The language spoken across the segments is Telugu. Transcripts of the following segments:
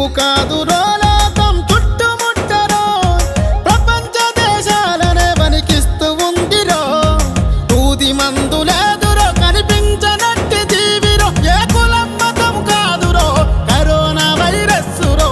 కాదు లోకం చుట్టుముట్టరో ప్రపంచ దేశాలనే వణికిస్తూ ఉందిరో దూది మందులేదురో కనిపించనట్టి జీవిరో ఏ కులం మతం కాదురో కరోనా వైరస్సురో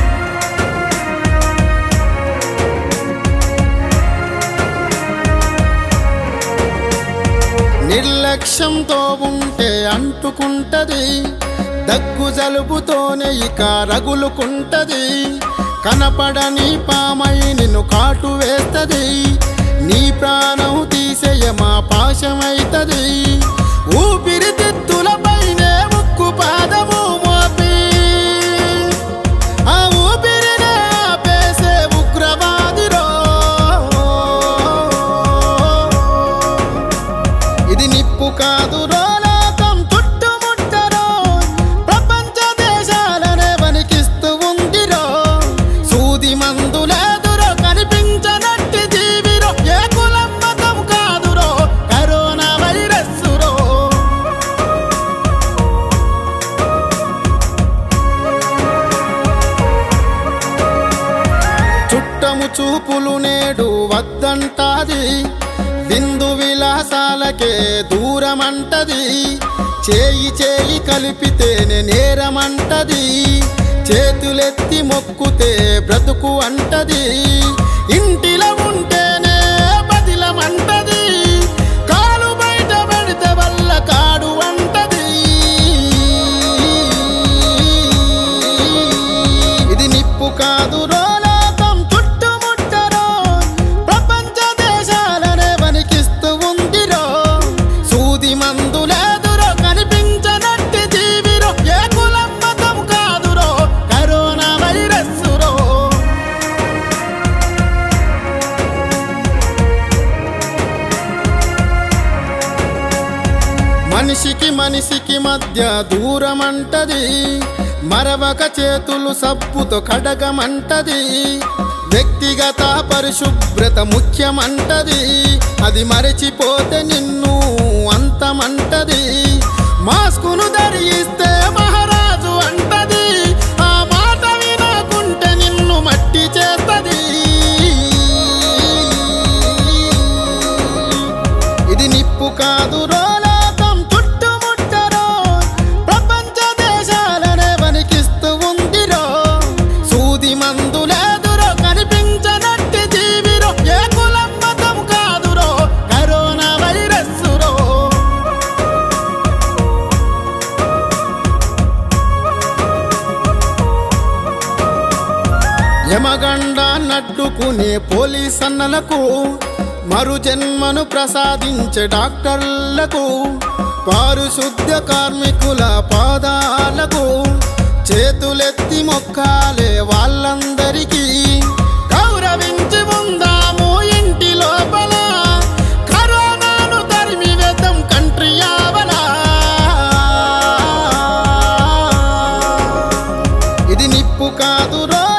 నిర్లక్ష్యంతో ఉంటే అంటుకుంటది దగ్గు జలుబుతోనే ఇక రగులుకుంటది కనపడని పామై నిన్ను కాటు వేస్తది నీ ప్రాణం తీసేయమా పాశమైతది ఊపిరితిత్తులపైనే ముక్కు పాదము మోపి ఆ ఊపిరినే ఆపేసే ఉగ్రవాదిరో ఇది నిప్పు కాదు లోకం చుట్టుముట్టరో ప్రపంచ దేశాలనే వణికిస్తూ ఉందిరో సూది మందులేదురో కనిపించనట్టి జీవిరో ఏ కులం మతం కాదురో కరోనా వైరస్సురో చుట్టము చూపులు నేడు వద్దంటాది విందు విలాసాలకే దూరమంటది చేయి చేయి కలిపితేనే నేరమంటది చేతులెత్తి మొక్కుతే బ్రతుకు అంటది ఇంటిలో ఉంటేనే బదిలమంటది కాలు బయట పెడితే వల్ల కాడు అంటది ఇది నిప్పు కాదు లోకం చుట్టుముట్టరో ప్రపంచ దేశాలనే వణికిస్తూ ఉందిరో సూది మందులేదురో కనిపించనట్టి జీవిరో ఏ కులం మతం కాదురో కరోనా వైరస్సురో మనిషికి మనిషికి మధ్య దూరమంటది మరవక చేతులు సబ్బుతో కడగమంటది వ్యక్తిగత పరిశుభ్రత ముఖ్యమంటది అది మరచిపోతే నిన్ను అంతమంటది మాస్కును ధరిస్తే మహారాజు అంటది ఆ మాట వినకుంటే నిన్ను మట్టి చేస్తది ఇది నిప్పు కాదు లోకం చుట్టుముట్టరో ప్రపంచ దేశాలనే వణికిస్తూ ఉందిరో సూది మందులేదురో కనిపించనట్టి జీవిరో ఏ కులం మతం కాదురో కరోనా వైరస్సురో యమగండ నడ్డుకునే పోలీస్ అన్నలకు మరు జన్మను ప్రసాదించే డాక్టర్లకు పారిశుద్ధ కార్మికుల పాదాలకు చేతులెత్తి మొక్కాలే వాళ్ళందరికీ గౌరవించి ఉందాము ఇంటి లోపల కరోనాను తరిమి వేద్దాం కంట్రీ ఆవలా ఇది నిప్పు కాదు రో